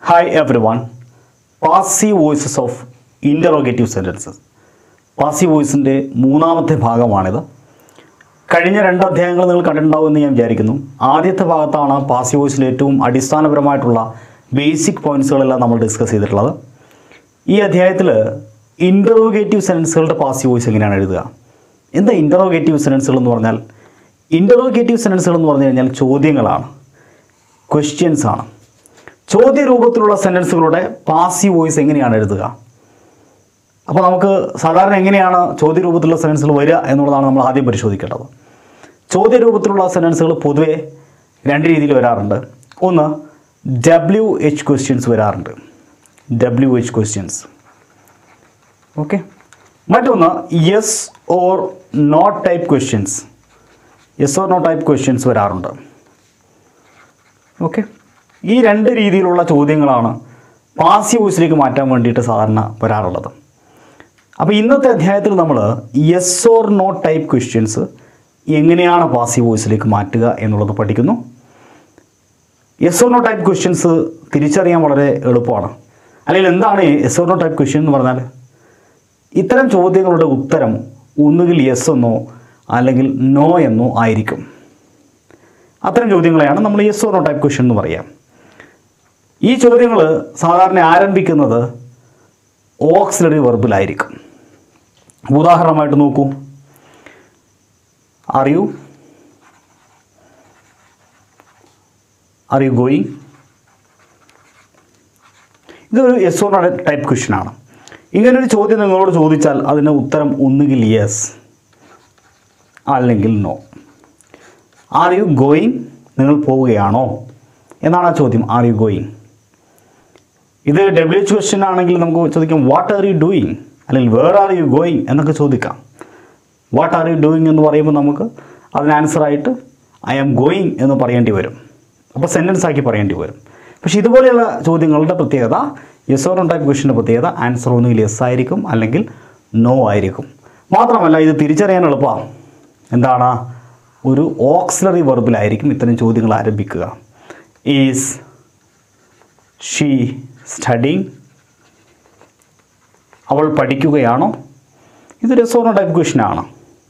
hi everyone passive voices of interrogative sentences passive വോയിസിൻ്റെ മൂന്നാമത്തെ ഭാഗമാണിത് കഴിഞ്ഞ രണ്ട് അധ്യായങ്ങൾ നിങ്ങൾ കണ്ടിട്ടുണ്ടാവുമെന്ന് ഞാൻ വിചാരിക്കുന്നു ആദ്യത്തെ ഭാഗത്താണ് പാസീവ് വോയിസിലെ ഏറ്റവും അടിസ്ഥാനപരമായിട്ടുള്ള ബേസിക് പോയിൻറ്റ്സുകളെല്ലാം നമ്മൾ ഡിസ്കസ് ചെയ്തിട്ടുള്ളത് ഈ അധ്യായത്തിൽ ഇൻ്ററോഗേറ്റീവ് സെൻറ്റൻസുകളുടെ പാസീവ് വോയിസ് എങ്ങനെയാണ് എഴുതുക എന്താ ഇൻ്ററോഗേറ്റീവ് സെൻറ്റൻസുകൾ എന്ന് പറഞ്ഞാൽ ഇൻ്ററോഗേറ്റീവ് സെൻറ്റൻസുകൾ എന്ന് പറഞ്ഞു കഴിഞ്ഞാൽ ചോദ്യങ്ങളാണ് ക്വസ്റ്റ്യൻസ് ആണ് ചോദ്യ രൂപത്തിലുള്ള സെൻറ്റൻസുകളുടെ പാസീവ് വോയിസ് എങ്ങനെയാണ് എഴുതുക അപ്പോൾ നമുക്ക് സാധാരണ എങ്ങനെയാണ് ചോദ്യ രൂപത്തിലുള്ള സെൻറ്റൻസുകൾ വരിക എന്നുള്ളതാണ് നമ്മൾ ആദ്യം പരിശോധിക്കേണ്ടത് ചോദ്യ രൂപത്തിലുള്ള സെൻറ്റൻസുകൾ പൊതുവെ രണ്ട് രീതിയിൽ വരാറുണ്ട് ഒന്ന് ഡബ്ല്യു എച്ച് ക്വസ്റ്റ്യൻസ് വരാറുണ്ട് ഡബ്ല്യു എച്ച് ക്വസ്റ്റ്യൻസ് ഓക്കെ മറ്റൊന്ന് yes or not type questions yes or no type questions വരാറുണ്ട് ഓക്കെ ഈ രണ്ട് രീതിയിലുള്ള ചോദ്യങ്ങളാണ് പാസീവ് വോയിസിലേക്ക് മാറ്റാൻ വേണ്ടിയിട്ട് സാധാരണ വരാറുള്ളത് അപ്പോൾ ഇന്നത്തെ അധ്യായത്തിൽ നമ്മൾ yes or no type questions എങ്ങനെയാണ് പാസീവ് വോയിസിലേക്ക് മാറ്റുക എന്നുള്ളത് പഠിക്കുന്നു yes or no type questions തിരിച്ചറിയാൻ വളരെ എളുപ്പമാണ് അല്ലെങ്കിൽ എന്താണ് yes or no type question എന്ന് പറഞ്ഞാൽ ഇത്തരം ചോദ്യങ്ങളുടെ ഉത്തരം ഒന്നുകിൽ യെസ് എന്നോ അല്ലെങ്കിൽ നോ എന്നോ ആയിരിക്കും അത്തരം ചോദ്യങ്ങളെയാണ് നമ്മൾ yes or no type question എന്ന് പറയാം ഈ ചോദ്യങ്ങൾ സാധാരണ ആരംഭിക്കുന്നത് ഓക്സിലറി വെർബിലായിരിക്കും ഉദാഹരണമായിട്ട് നോക്കൂ are you are you going ഇതൊരു യെസ് ഓർ ടൈപ്പ് ക്വസ്റ്റ്യൻ ആണ് ഇങ്ങനൊരു ചോദ്യം നിങ്ങളോട് ചോദിച്ചാൽ അതിന് ഉത്തരം ഒന്നുകിൽ യെസ് അല്ലെങ്കിൽ നോ ആർ യു ഗോയിങ് നിങ്ങൾ പോവുകയാണോ എന്നാണ് ആ ചോദ്യം ആർ യു ഗോയിങ് ഇത് ഡബ്ല്യു എച്ച് ക്വസ്റ്റ്യൻ ആണെങ്കിൽ നമുക്ക് ചോദിക്കാം വാട്ട് ആർ യു ഡൂയിങ് അല്ലെങ്കിൽ വേർ ആർ യു ഗോയിങ് എന്നൊക്കെ ചോദിക്കാം വാട്ട് ആർ യു ഡൂയിങ് എന്ന് പറയുമ്പോൾ നമുക്ക് അതിന് ആൻസറായിട്ട് ഐ ആം ഗോയിങ് എന്ന് പറയേണ്ടി വരും അപ്പോൾ സെൻറ്റൻസ് ആക്കി പറയേണ്ടി വരും പക്ഷേ ഇതുപോലെയുള്ള ചോദ്യങ്ങളുടെ പ്രത്യേകത യെസ് ഓർ ടൈപ്പ് ക്വസ്റ്റിൻ്റെ പ്രത്യേകത ആൻസർ ഒന്നുകിൽ യെസ് ആയിരിക്കും അല്ലെങ്കിൽ നോ ആയിരിക്കും മാത്രമല്ല ഇത് തിരിച്ചറിയാൻ എളുപ്പമാണ് എന്താണ് ഒരു ഓക്സിലറി വെർബിലായിരിക്കും ഇത്തരം ചോദ്യങ്ങൾ ആരംഭിക്കുക ഈസ് ഷീ സ്റ്റഡിങ് അവൾ പഠിക്കുകയാണോ ഇത് രസോണ ടൈപ്പ് ക്വസ്റ്റ്യൻ ആണ്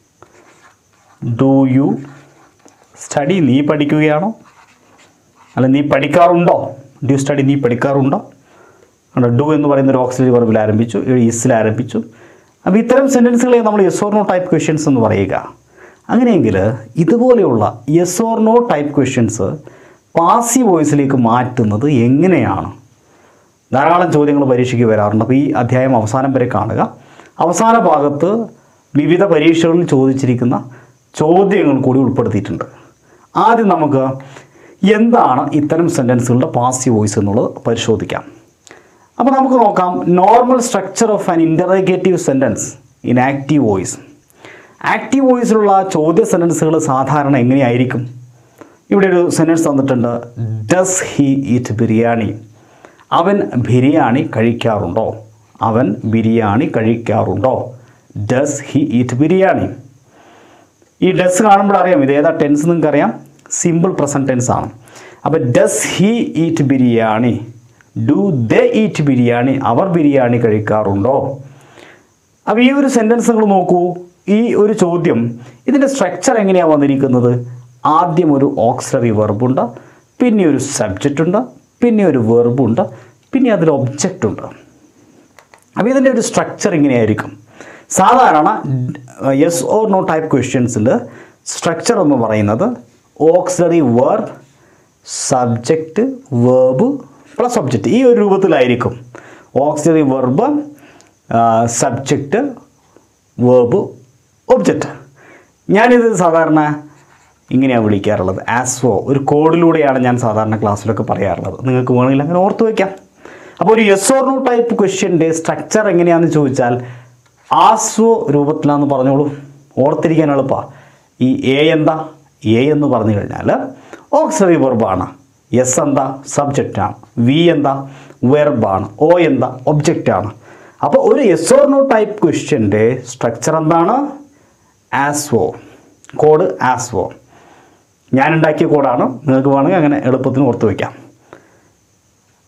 ഡു യു സ്റ്റഡി നീ പഠിക്കുകയാണോ അല്ല നീ പഠിക്കാറുണ്ടോ ഡു സ്റ്റഡി നീ പഠിക്കാറുണ്ടോ കണ്ടോ ഡു എന്ന് പറയുന്ന ഒരു ഓക്സിലറി വെർബിൽ ആരംഭിച്ചു ഈസിൽ ആരംഭിച്ചു അപ്പോൾ ഇത്തരം സെൻറ്റൻസുകളെ നമ്മൾ yes or no type questions എന്ന് പറയുക അങ്ങനെയെങ്കിൽ ഇതുപോലെയുള്ള yes or no type questions passive വോയിസിലേക്ക് മാറ്റുന്നത് എങ്ങനെയാണ് ധാരാളം ചോദ്യങ്ങൾ പരീക്ഷയ്ക്ക് വരാറുണ്ട് അപ്പോൾ ഈ അധ്യായം അവസാനം വരെ കാണുക അവസാന ഭാഗത്ത് വിവിധ പരീക്ഷകളിൽ ചോദിച്ചിരിക്കുന്ന ചോദ്യങ്ങൾ കൂടി ഉൾപ്പെടുത്തിയിട്ടുണ്ട് ആദ്യം നമുക്ക് എന്താണ് ഇത്തരം സെൻറ്റൻസുകളുടെ പാസീവ് വോയിസ് എന്നുള്ളത് പരിശോധിക്കാം അപ്പോൾ നമുക്ക് നോക്കാം normal structure of an interrogative sentence in active voice active വോയിസിലുള്ള ചോദ്യ സെൻറ്റൻസുകൾ സാധാരണ എങ്ങനെയായിരിക്കും ഇവിടെ ഒരു സെൻറ്റൻസ് തന്നിട്ടുണ്ട് ഡസ് ഹി ഈറ്റ് ബിരിയാണി അവൻ ബിരിയാണി കഴിക്കാറുണ്ടോ അവൻ ബിരിയാണി കഴിക്കാറുണ്ടോ ഡസ് ഹി ഈറ്റ് ബിരിയാണി ഈ ഡസ് കാണുമ്പോൾ അറിയാം ഇത് ഏതാ ടെൻസ് നിങ്ങൾക്ക് അറിയാം സിമ്പിൾ പ്രസൻറ്റ് ടെൻസ് ആണ് അപ്പോൾ does he eat biryani do they eat biryani അവർ ബിരിയാണി കഴിക്കാറുണ്ടോ അപ്പോൾ ഈ ഒരു സെൻറ്റൻസ് നിങ്ങൾ നോക്കൂ ഈ ഒരു ചോദ്യം ഇതിൻ്റെ സ്ട്രക്ചർ എങ്ങനെയാണ് വന്നിരിക്കുന്നത് ആദ്യം ഒരു ഓക്സിലറി വെർബുണ്ട് പിന്നെ ഒരു സബ്ജക്റ്റ് ഉണ്ട് പിന്നെ ഒരു വെർബുണ്ട് പിന്നെ അതിൽ ഒബ്ജക്റ്റ് ഉണ്ട് അപ്പോൾ ഇതിൻ്റെ ഒരു സ്ട്രക്ചർ ഇങ്ങനെയായിരിക്കും സാധാരണ യെസ് ഓർ നോ ടൈപ്പ് ക്വസ്റ്റ്യൻസിൻ്റെ സ്ട്രക്ചർ എന്ന് പറയുന്നത് auxiliary verb subject verb plus object ഈ ഒരു രൂപത്തിലായിരിക്കും auxiliary verb subject verb object ഞാനിത് സാധാരണ ഇങ്ങനെയാണ് വിളിക്കാറുള്ളത് ആസ്വോ ഒരു കോഡിലൂടെയാണ് ഞാൻ സാധാരണ ക്ലാസ്സിലൊക്കെ പറയാറുള്ളത് നിങ്ങൾക്ക് വേണമെങ്കിൽ അങ്ങനെ ഓർത്ത് വയ്ക്കാം അപ്പോൾ ഒരു യെസ് ഓർ നോ ടൈപ്പ് ക്വസ്റ്റ്യൻ്റെ സ്ട്രക്ചർ എങ്ങനെയാണെന്ന് ചോദിച്ചാൽ ആസ്വോ രൂപത്തിലാണെന്ന് പറഞ്ഞോളൂ ഓർത്തിരിക്കാൻ എളുപ്പമാണ് ഈ എ എന്താ എ എന്ന് പറഞ്ഞു കഴിഞ്ഞാൽ ഓക്സിലറി വെർബാണ് എസ് എന്താ സബ്ജക്റ്റാണ് വി എന്താ വെർബാണ് ഒ എന്താ ഒബ്ജക്റ്റാണ് അപ്പോൾ ഒരു യെസ് ഓർ നോ ടൈപ്പ് ക്വസ്റ്റ്യൻ്റെ സ്ട്രക്ചർ എന്താണ് ആസ്വോ കോഡ് ആസ്വോ ഞാൻ ഉണ്ടാക്കിയ കോഡാണ് നിങ്ങൾക്ക് വേണമെങ്കിൽ അങ്ങനെ എളുപ്പത്തിന് ഓർത്ത് വയ്ക്കാം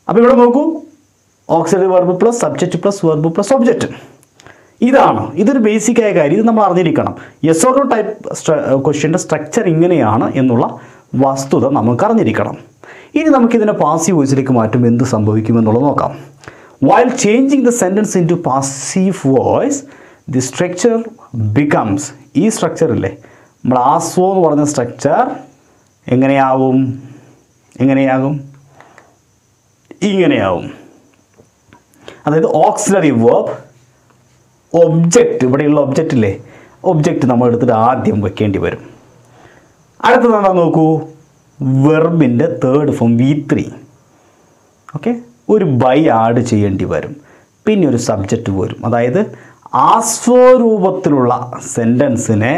അപ്പോൾ ഇവിടെ നോക്കൂ auxiliary verb plus subject plus verb plus object ഇതാണ് ഇതൊരു ബേസിക് ആയ കാര്യം ഇത് നമ്മൾ അറിഞ്ഞിരിക്കണം യെസ് ഓർ ടൈപ്പ് ക്വസ്റ്റ്യൻ്റെ സ്ട്രക്ചർ ഇങ്ങനെയാണ് എന്നുള്ള വസ്തുത നമുക്ക് അറിഞ്ഞിരിക്കണം ഇനി നമുക്ക് ഇതിനെ പാസീവ് വോയിസിലേക്ക് മാറ്റും എന്ത് സംഭവിക്കുമെന്നുള്ളത് നോക്കാം while changing the sentence into passive voice the structure becomes ഈ സ്ട്രക്ചർ ഇല്ലേ നമ്മൾ ആസ്വോ എന്ന് പറഞ്ഞ സ്ട്രക്ചർ എങ്ങനെയാവും എങ്ങനെയാകും ഇങ്ങനെയാവും അതായത് ഓക്സിലറി വേർബ് ഒബ്ജക്റ്റ് ഇവിടെയുള്ള ഒബ്ജക്റ്റ് ഇല്ലേ ഒബ്ജക്റ്റ് നമ്മൾ എടുത്തിട്ട് ആദ്യം വെക്കേണ്ടി വരും അടുത്തത് എന്താ നോക്കൂ വെർബിൻ്റെ third form V three okay ഒരു ബൈ ആഡ് ചെയ്യേണ്ടി വരും പിന്നെ ഒരു സബ്ജക്റ്റ് വരും അതായത് ആസ്വരൂപത്തിലുള്ള സെൻറ്റൻസിനെ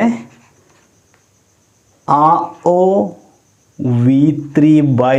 A O V three by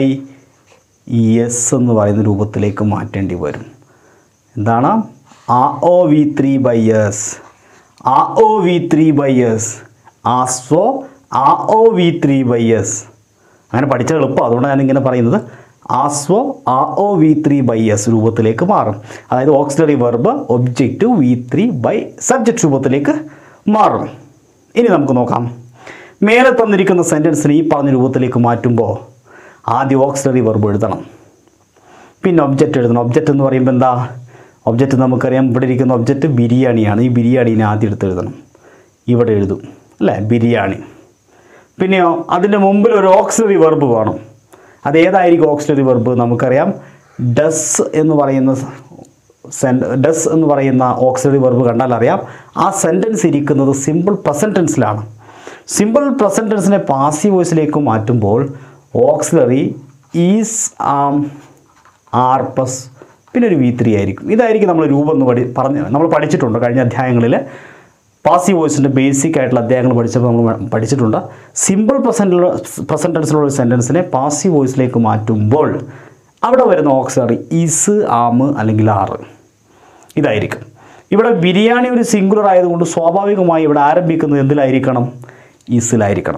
S എന്ന് പറയുന്ന രൂപത്തിലേക്ക് മാറ്റേണ്ടി വരും എന്താണ് A O V three by S A O V three by S ASVO A O V three by S അങ്ങനെ പഠിച്ചാൽ എളുപ്പം അതുകൊണ്ടാണ് ഞാനിങ്ങനെ പറയുന്നത് ആസ്വോ A O V three by S രൂപത്തിലേക്ക് മാറും അതായത് auxiliary verb object V three by subject രൂപത്തിലേക്ക് മാറും ഇനി നമുക്ക് നോക്കാം മേലെ തന്നിരിക്കുന്ന സെൻറ്റൻസിനെ ഈ പറഞ്ഞ രൂപത്തിലേക്ക് മാറ്റുമ്പോൾ ആദ്യം ഓക്സിലറി വെർബ് എഴുതണം പിന്നെ ഒബ്ജക്റ്റ് എഴുതണം ഒബ്ജക്റ്റ് എന്ന് പറയുമ്പോൾ എന്താ ഒബ്ജക്റ്റ് നമുക്കറിയാം ഇവിടെ ഇരിക്കുന്ന ഒബ്ജക്റ്റ് ബിരിയാണിയാണ് ഈ ബിരിയാണീനെ ആദ്യം എടുത്ത് എഴുതണം ഇവിടെ എഴുതും അല്ലേ ബിരിയാണി പിന്നെയോ അതിൻ്റെ മുമ്പിൽ ഒരു ഓക്സിലറി വെർബ് വേണം അത് ഏതായിരിക്കും ഓക്സിലറി വെർബ് നമുക്കറിയാം ഡസ് എന്ന് പറയുന്ന സെൻ ഡസ് എന്ന് പറയുന്ന ഓക്സിലറി വെർബ് കണ്ടാൽ അറിയാം ആ സെൻറ്റൻസ് ഇരിക്കുന്നത് സിമ്പിൾ പ്രസൻറ്റ് ടെൻസിലാണ് സിമ്പിൾ പ്രസൻറ്റ് ടെൻസിനെ പാസീവ് വോയിസിലേക്ക് മാറ്റുമ്പോൾ auxiliary is am are plus പിന്നെ ഒരു വി ത്രീ ആയിരിക്കും ഇതായിരിക്കും നമ്മൾ രൂപം എന്ന് പഠി പറഞ്ഞ് നമ്മൾ പഠിച്ചിട്ടുണ്ട് കഴിഞ്ഞ അധ്യായങ്ങളിൽ പാസീവ് വോയിസിൻ്റെ ബേസിക് ആയിട്ടുള്ള അധ്യായങ്ങൾ പഠിച്ചപ്പോൾ നമ്മൾ പഠിച്ചിട്ടുണ്ട് സിമ്പിൾ പ്രസൻറ്റിലുള്ള പ്രസൻറ്റ് ടെൻസിലുള്ള ഒരു സെൻറ്റൻസിനെ പാസീവ് വോയിസിലേക്ക് മാറ്റുമ്പോൾ അവിടെ വരുന്ന ഓക്സിലറി ഈസ് ആമ് അല്ലെങ്കിൽ ആറ് ഇതായിരിക്കും ഇവിടെ ബിരിയാണി ഒരു സിംഗുലർ ആയതുകൊണ്ട് സ്വാഭാവികമായി ഇവിടെ ആരംഭിക്കുന്നത് എന്തിലായിരിക്കണം ഈസിലായിരിക്കണം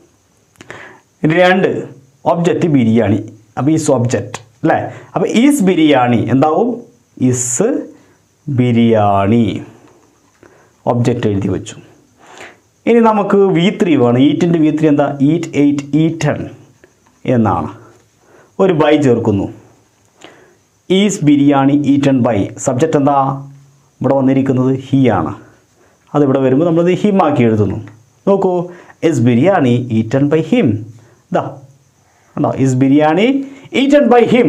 രണ്ട് ഒബ്ജക്റ്റ് ബിരിയാണി അപ്പോൾ ഈസ് ഒബ്ജക്റ്റ് അല്ലേ അപ്പോൾ ഈസ് ബിരിയാണി എന്താവും ഇസ് ബിരിയാണി ഒബ്ജക്റ്റ് എഴുതി വെച്ചു ഇനി നമുക്ക് വി ത്രീ വേണം ഈറ്റിൻ്റെ വി ത്രീ എന്താ ഈറ്റ് എയ്റ്റ് ഈറ്റൺ എന്നാണ് ഒരു ബൈ ചേർക്കുന്നു is biryani eaten by subject എന്താ ഇവിടെ വന്നിരിക്കുന്നത് ഹി ആണ് അതിവിടെ വരുമ്പോൾ നമ്മളത് ഹിമാക്കി എഴുതുന്നു നോക്കൂ is biryani eaten by him ഇതാ കണ്ടോ is biryani eaten by him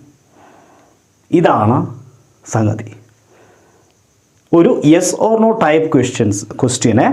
ഇതാണ് സംഗതി ഒരു yes or no type questions ക്വസ്റ്റ്യനെ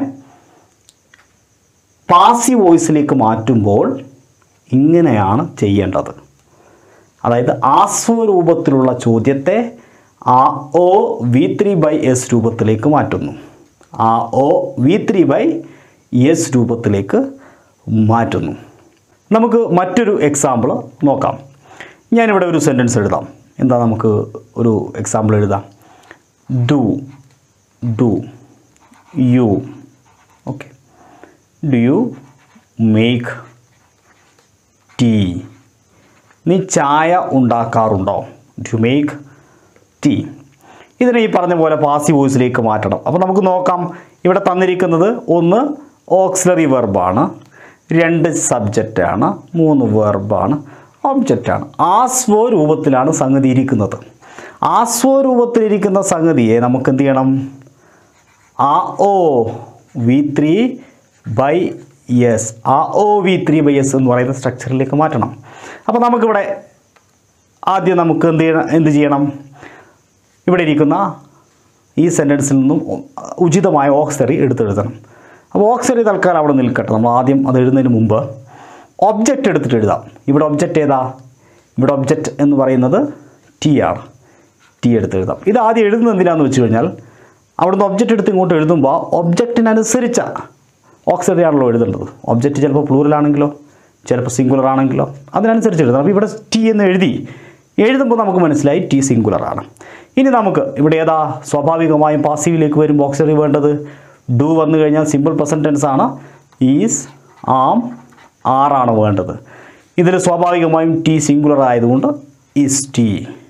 പാസീവ് വോയിസിലേക്ക് മാറ്റുമ്പോൾ ഇങ്ങനെയാണ് ചെയ്യേണ്ടത് അതായത് ആസ്വരൂപത്തിലുള്ള ചോദ്യത്തെ A O V three by S രൂപത്തിലേക്ക് മാറ്റുന്നു A O V three by S രൂപത്തിലേക്ക് മാറ്റുന്നു നമുക്ക് മറ്റൊരു എക്സാമ്പിൾ നോക്കാം ഞാനിവിടെ ഒരു സെൻറ്റൻസ് എഴുതാം എന്താ നമുക്ക് ഒരു എക്സാമ്പിൾ എഴുതാം do do you okay do you make tea നീ ചായ ഉണ്ടാക്കാറുണ്ടോ ടു മേക്ക് ടീ ഇതിനെ ഈ പറഞ്ഞ പോലെ പാസീവ് വോയിസിലേക്ക് മാറ്റണം അപ്പോൾ നമുക്ക് നോക്കാം ഇവിടെ തന്നിരിക്കുന്നത് ഒന്ന് ഓക്സിലറി വെർബാണ് രണ്ട് സബ്ജക്റ്റാണ് മൂന്ന് വെർബാണ് ഒബ്ജക്റ്റാണ് ആസ്വോ രൂപത്തിലാണ് സംഗതി ഇരിക്കുന്നത് ആസ്വോ രൂപത്തിലിരിക്കുന്ന സംഗതിയെ നമുക്ക് എന്ത് ചെയ്യണം A O V three by S A O V three by S എന്ന് പറയുന്ന സ്ട്രക്ചറിലേക്ക് മാറ്റണം അപ്പോൾ നമുക്കിവിടെ ആദ്യം നമുക്ക് എന്ത് ചെയ്യണം എന്ത് ചെയ്യണം ഇവിടെ ഇരിക്കുന്ന ഈ സെൻറ്റൻസിൽ നിന്നും ഉചിതമായ ഓക്സറി എടുത്തെഴുതണം അപ്പോൾ ഓക്സറി തൽക്കാലം അവിടെ നിൽക്കട്ടെ നമ്മൾ ആദ്യം അത് എഴുതുന്നതിന് മുമ്പ് ഒബ്ജക്റ്റ് എടുത്തിട്ട് എഴുതാം ഇവിടെ ഒബ്ജക്റ്റ് ഏതാ ഇവിടെ ഒബ്ജക്റ്റ് എന്ന് പറയുന്നത് ടി ആണ് ടി എടുത്ത് എഴുതാം ഇത് ആദ്യം എഴുതുന്നത് എന്തിനാന്ന് വെച്ച് കഴിഞ്ഞാൽ അവിടുന്ന് ഒബ്ജക്റ്റ് എടുത്ത് ഇങ്ങോട്ട് എഴുതുമ്പോൾ ഒബ്ജക്റ്റിനനുസരിച്ച ഓക്സിലറി ആണല്ലോ എഴുതേണ്ടത് ഒബ്ജക്റ്റ് ചിലപ്പോൾ പ്ലൂറൽ ആണെങ്കിലോ ചിലപ്പോൾ സിംഗുലർ ആണെങ്കിലോ അതിനനുസരിച്ച് എഴുതണം അപ്പോൾ ഇവിടെ ടി എന്ന് എഴുതി എഴുതുമ്പോൾ നമുക്ക് മനസ്സിലായി ടി സിംഗുലർ ആണ് ഇനി നമുക്ക് ഇവിടെ ഏതാ സ്വാഭാവികമായും പാസീവിലേക്ക് വരുമ്പോൾ ഓക്സിലറി വേണ്ടത് ഡു വന്നു കഴിഞ്ഞാൽ സിമ്പിൾ പ്രസൻറ്റ് ടെൻസ് ആണ് ഈസ് ആം ആറാണ് വേണ്ടത് ഇതിൽ സ്വാഭാവികമായും ടി സിംഗുലർ ആയതുകൊണ്ട് ഈസ് ടി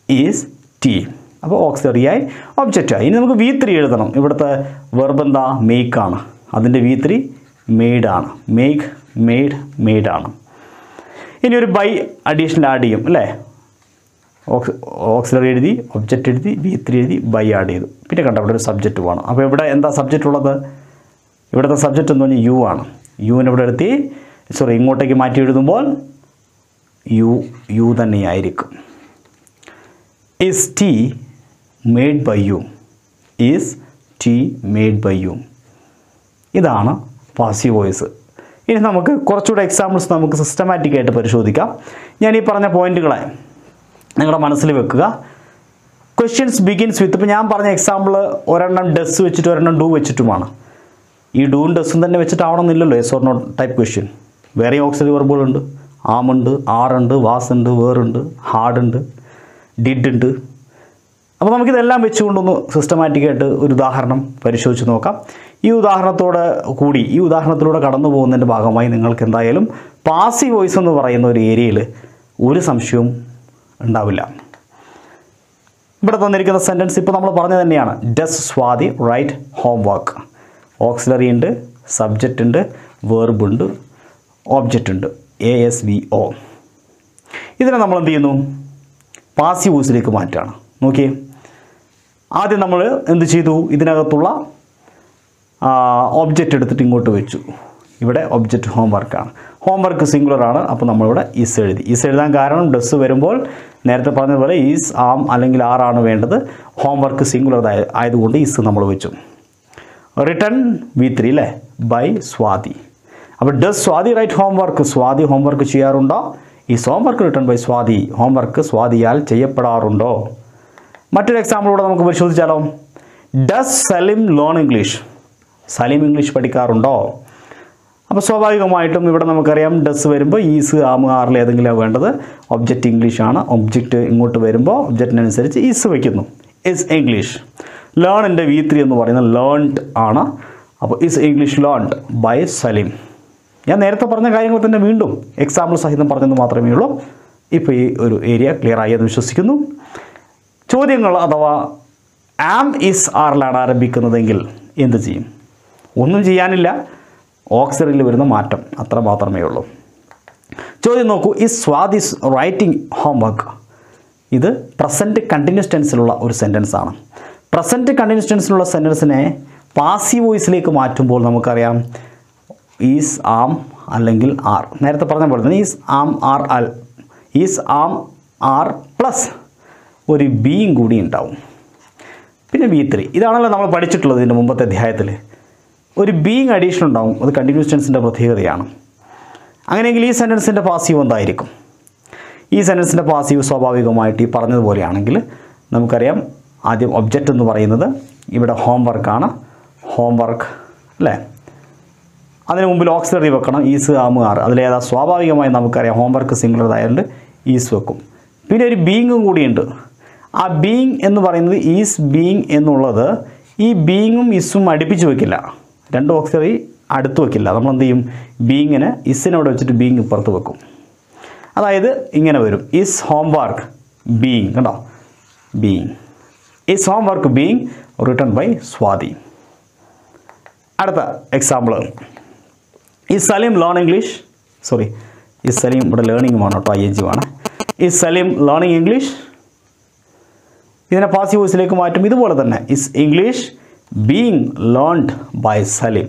ഈസ് ടി അപ്പോൾ ഓക്സിലറി ആയി ഒബ്ജക്റ്റ് ആയി ഇനി നമുക്ക് വി ത്രീ എഴുതണം ഇവിടുത്തെ വെർബ് എന്താ മേക്ക് ആണ് അതിൻ്റെ വി ത്രീ മെയ്ഡ് ആണ് മേക്ക് മെയ്ഡ് മെയ്ഡ് ആണ് ഇനി ഒരു ബൈ അഡീഷണൽ ആഡ് ചെയ്യും അല്ലേ ഓക്സ് ഓക്സിലറി എഴുതി ഒബ്ജക്റ്റ് എഴുതി വി ത്രീ എഴുതി ബൈ ആഡ് ചെയ്തു പിന്നെ കണ്ട ഇവിടെ ഒരു സബ്ജക്റ്റ് വേണം അപ്പോൾ ഇവിടെ എന്താ സബ്ജക്റ്റ് ഉള്ളത് ഇവിടുത്തെ സബ്ജക്റ്റ് എന്ന് പറഞ്ഞാൽ യു ആണ് യുവിനെ ഇവിടെ എടുത്തി സോറി ഇങ്ങോട്ടേക്ക് മാറ്റി എഴുതുമ്പോൾ യു യു തന്നെയായിരിക്കും is tea made by you is tea made by you ഇതാണ് പാസീവ് വോയിസ് ഇനി നമുക്ക് കുറച്ചുകൂടെ എക്സാമ്പിൾസ് നമുക്ക് സിസ്റ്റമാറ്റിക് ആയിട്ട് പരിശോധിക്കാം ഞാൻ ഈ പറഞ്ഞ പോയിന്റുകളെ നിങ്ങളുടെ മനസ്സിൽ വെക്കുക ക്വസ്റ്റ്യൻസ് ബിഗിൻസ് വിത്ത് ഇപ്പോൾ ഞാൻ പറഞ്ഞ എക്സാമ്പിൾ ഒരെണ്ണം ഡസ് വെച്ചിട്ട് ഒരെണ്ണം ഡു വെച്ചിട്ടുമാണ് ഈ ഡൂവും ഡസ്സും തന്നെ വെച്ചിട്ടാവണമെന്നില്ലല്ലോ yes or not type question വേറെ ഓക്സിലറി വെർബുകളുണ്ട് ആമുണ്ട് ആറുണ്ട് വാസ് ഉണ്ട് വേറുണ്ട് ഹാർഡ് ഉണ്ട് ഡിഡ് ഉണ്ട് അപ്പോൾ നമുക്കിതെല്ലാം വെച്ചുകൊണ്ടൊന്ന് സിസ്റ്റമാറ്റിക്കായിട്ട് ഒരു ഉദാഹരണം പരിശോധിച്ച് നോക്കാം ഈ ഉദാഹരണത്തോടെ കൂടി ഈ ഉദാഹരണത്തിലൂടെ കടന്നു പോകുന്നതിൻ്റെ ഭാഗമായി നിങ്ങൾക്ക് എന്തായാലും പാസീവ് വോയിസ് എന്ന് പറയുന്ന ഒരു ഏരിയയിൽ ഒരു സംശയവും ഉണ്ടാവില്ല ഇവിടെ തന്നിരിക്കുന്ന സെൻറ്റൻസ് ഇപ്പോൾ നമ്മൾ പറഞ്ഞത് തന്നെയാണ് does Swati write homework auxiliary ഉണ്ട് സബ്ജക്റ്റ് ഉണ്ട് വേർബ് ഉണ്ട് ഓബ്ജക്റ്റ് ഉണ്ട് എ എസ് വി ഒ ഇതിനെ നമ്മൾ എന്ത് ചെയ്യുന്നു പാസീവ് വോയിസിലേക്ക് മാറ്റുകയാണ് നോക്കിയേ ആദ്യം നമ്മൾ എന്ത് ചെയ്തു ഇതിനകത്തുള്ള ഒബ്ജക്റ്റ് എടുത്തിട്ട് ഇങ്ങോട്ട് വെച്ചു ഇവിടെ ഒബ്ജക്റ്റ് ഹോംവർക്കാണ് ഹോംവർക്ക് സിംഗുലർ ആണ് അപ്പോൾ നമ്മളിവിടെ ഈസ് എഴുതി ഈസ് എഴുതാൻ കാരണം ഡസ് വരുമ്പോൾ നേരത്തെ പറഞ്ഞതുപോലെ ഈസ് ആം അല്ലെങ്കിൽ ആറാണ് വേണ്ടത് ഹോംവർക്ക് സിംഗുലർ ആയതുകൊണ്ട് ഈസ് നമ്മൾ വെച്ചു റിട്ടേൺ വി ത്രീ അല്ലേ ബൈ സ്വാതി അപ്പോൾ does Swati write homework Swati homework ചെയ്യാറുണ്ടോ ഈ homework written by Swati homework സ്വാതിയാൽ ചെയ്യപ്പെടാറുണ്ടോ മറ്റൊരു എക്സാമ്പിൾ കൂടെ നമുക്ക് പരിശോധിച്ചാലോ does Salim learn English Salim English പഠിക്കാറുണ്ടോ അപ്പോൾ സ്വാഭാവികമായിട്ടും ഇവിടെ നമുക്കറിയാം ഡസ് വരുമ്പോൾ ഈസ് ആമ് ആറിൽ ഏതെങ്കിലും വേണ്ടത് ഒബ്ജക്റ്റ് ഇംഗ്ലീഷ് ആണ് ഒബ്ജക്റ്റ് ഇങ്ങോട്ട് വരുമ്പോൾ ഒബ്ജക്റ്റിനനുസരിച്ച് ഈസ് വയ്ക്കുന്നു ഇസ് ഇംഗ്ലീഷ് ലേണിൻ്റെ വി ത്രീ എന്ന് പറയുന്നത് ലേൺഡ് ആണ് അപ്പോൾ is English learned by Salim ഞാൻ നേരത്തെ പറഞ്ഞ കാര്യങ്ങൾ തന്നെ വീണ്ടും എക്സാമ്പിൾ സഹിതം പറഞ്ഞെന്ന് മാത്രമേ ഉള്ളൂ ഇപ്പോൾ ഈ ഒരു ഏരിയ ക്ലിയർ ആയി എന്ന് വിശ്വസിക്കുന്നു ചോദ്യങ്ങൾ അഥവാ ആം ഇസ് ആറിലാണ് ആരംഭിക്കുന്നതെങ്കിൽ എന്ത് ചെയ്യും ഒന്നും ചെയ്യാനില്ല ഓക്സിലറിയിൽ വരുന്ന മാറ്റം അത്ര മാത്രമേ ഉള്ളൂ ചോദ്യം നോക്കൂ ഈ സ്വാദ് ഇസ് റൈറ്റിംഗ് ഹോംവർക്ക് ഇത് പ്രസൻറ്റ് കണ്ടിന്യൂസ് ടെൻസിലുള്ള ഒരു സെൻറ്റൻസ് ആണ് പ്രസൻറ്റ് കണ്ടിന്യൂസ് ടെൻസിലുള്ള സെൻറ്റൻസിനെ പാസീവ് വോയിസിലേക്ക് മാറ്റുമ്പോൾ നമുക്കറിയാം ഈസ് ആം അല്ലെങ്കിൽ ആർ നേരത്തെ പറഞ്ഞ പോലെ തന്നെ is am are or is am are plus ഒരു ബിയും കൂടി ഉണ്ടാവും പിന്നെ ബി ത്രീ ഇതാണല്ലോ നമ്മൾ പഠിച്ചിട്ടുള്ളത് ഇതിൻ്റെ മുമ്പത്തെ അധ്യായത്തിൽ ഒരു ബീങ് അഡീഷൻ ഉണ്ടാവും അത് കണ്ടിന്യൂസ് ടെൻസിൻ്റെ പ്രത്യേകതയാണ് അങ്ങനെയെങ്കിൽ ഈ സെൻറ്റൻസിൻ്റെ പാസീവ് എന്തായിരിക്കും ഈ സെൻറ്റൻസിൻ്റെ പാസീവ് സ്വാഭാവികമായിട്ട് ഈ പറഞ്ഞതുപോലെയാണെങ്കിൽ നമുക്കറിയാം ആദ്യം ഒബ്ജക്റ്റ് എന്ന് പറയുന്നത് ഇവിടെ ഹോംവർക്കാണ് ഹോംവർക്ക് അല്ലേ അതിന് മുമ്പിൽ ഓക്സിലറി വെക്കണം ഈസ് ആമ് ആറ് അതിലേതാ സ്വാഭാവികമായി നമുക്കറിയാം ഹോംവർക്ക് സിംഗുലർ ആയതുകൊണ്ട് ഈസ് വെക്കും പിന്നെ ഒരു ബീങ്ങും കൂടിയുണ്ട് ആ ബീങ് എന്ന് പറയുന്നത് ഈസ് ബീങ് എന്നുള്ളത് ഈ ബീങ്ങും ഇസും അടുപ്പിച്ച് വെക്കില്ല രണ്ട് ഓക്സിലറി അടുത്ത് വെക്കില്ല നമ്മൾ എന്ത് ചെയ്യും ബീങ്ങിന് ഇസിനെ അവിടെ വെച്ചിട്ട് ബീങ് ഇപ്പുറത്ത് വെക്കും അതായത് ഇങ്ങനെ വരും ഈസ് ഹോംവർക്ക് ബീങ് കണ്ടോ being is homework being written by Swati അടുത്ത എക്സാമ്പിൾ ഈ സലീം ലേൺ ഇംഗ്ലീഷ് സോറി ഈ സലീം ഇവിടെ ലേണിംഗുമാണ് കേട്ടോ ഐ എൻ ജി ആണ് ഈ സലീം ലേണിംഗ് ഇംഗ്ലീഷ് ഇതിനെ പാസീവ് വോയിസിലേക്ക് മാറ്റും ഇതുപോലെ തന്നെ is English being learned by Salim